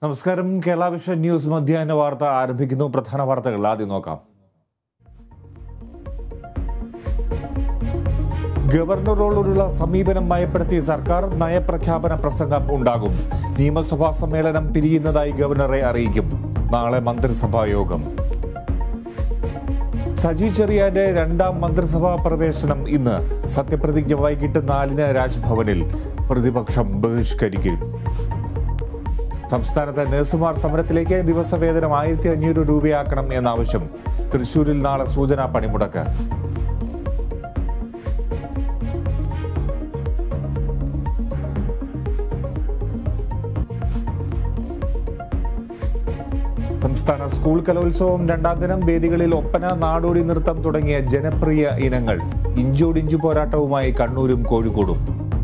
നമസ്കാരം Kerala vision news മധ്യാഹ്ന വാർത്ത ആരംഭിക്കുന്നു പ്രധാന വാർത്തകൾ ആദ്യം നോക്കാം ഗവർണറോടുള്ള സമീപനം മയപ്പെടുത്തി സർക്കാർ നയപ്രഖ്യാപന പ്രസംഗം ഉണ്ടാകും നിയമസഭാ സമ്മേളനം പിരിയുന്നതായി ഗവർണറെ അറിയിക്കും നാളെ മന്ത്രിസഭാ യോഗം സജി ചെറിയാന്റെ രണ്ടാം മന്ത്രിസഭാ പ്രവേശനം ഇന്ന് സത്യപ്രതിജ്ഞ വൈകിട്ട് നാലിന് രാജ്ഭവനിൽ പ്രതിപക്ഷം ബഹിഷ്കരിക്കും സംസ്ഥാനത്ത് നഴ്സുമാർ സമരത്തിലേക്ക് ദിവസവേതനം ആയിരത്തി അഞ്ഞൂറ് രൂപയാക്കണം എന്ന ആവശ്യം തൃശൂരിൽ നാളെ സൂചനാ പണിമുടക്ക് സംസ്ഥാന സ്കൂൾ കലോത്സവം രണ്ടാം ദിനം വേദികളിൽ ഒപ്പന നാടോടി നൃത്തം തുടങ്ങിയ ജനപ്രിയ ഇനങ്ങൾ ഇഞ്ചോടിഞ്ചു പോരാട്ടവുമായി കണ്ണൂരും കോഴിക്കോടും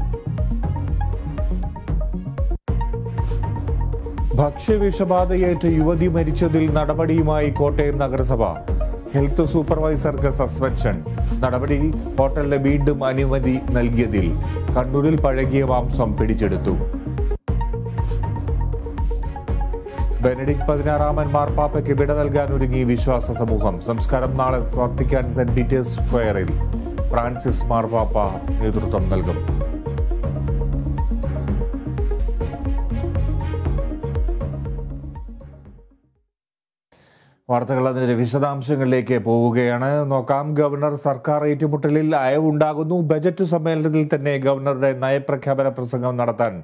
ഭക്ഷ്യവിഷബാധയേറ്റ് യുവതി മരിച്ചതിൽ നടപടിയുമായി കോട്ടയം നഗരസഭ ഹെൽത്ത് സൂപ്പർവൈസർക്ക് സസ്പെൻഷൻ നടപടി ഹോട്ടലിന് വീണ്ടും അനുമതി നൽകിയതിൽ കണ്ണൂരിൽ പഴകിയ മാംസം പിടിച്ചെടുത്തു ബെനഡിക് പതിനാറാമൻ മാർപ്പാപ്പയ്ക്ക് വിട നൽകാൻ ഒരുങ്ങി വിശ്വാസ സമൂഹം സംസ്കാരം നാളെ വത്തിക്കാൻ സെന്റ് പീറ്റേഴ്സ് സ്ക്വയറിൽ ഫ്രാൻസിസ് മാർപ്പാപ്പ നേതൃത്വം നൽകും വാർത്തകൾ അതിന്റെ വിശദാംശങ്ങളിലേക്ക് പോവുകയാണ് നോക്കാം ഗവർണർ സർക്കാർ ഏറ്റുമുട്ടലിൽ അയവുണ്ടാകുന്നു ബജറ്റ് സമ്മേളനത്തിൽ തന്നെ ഗവർണറുടെ നയപ്രഖ്യാപന പ്രസംഗം നടത്താൻ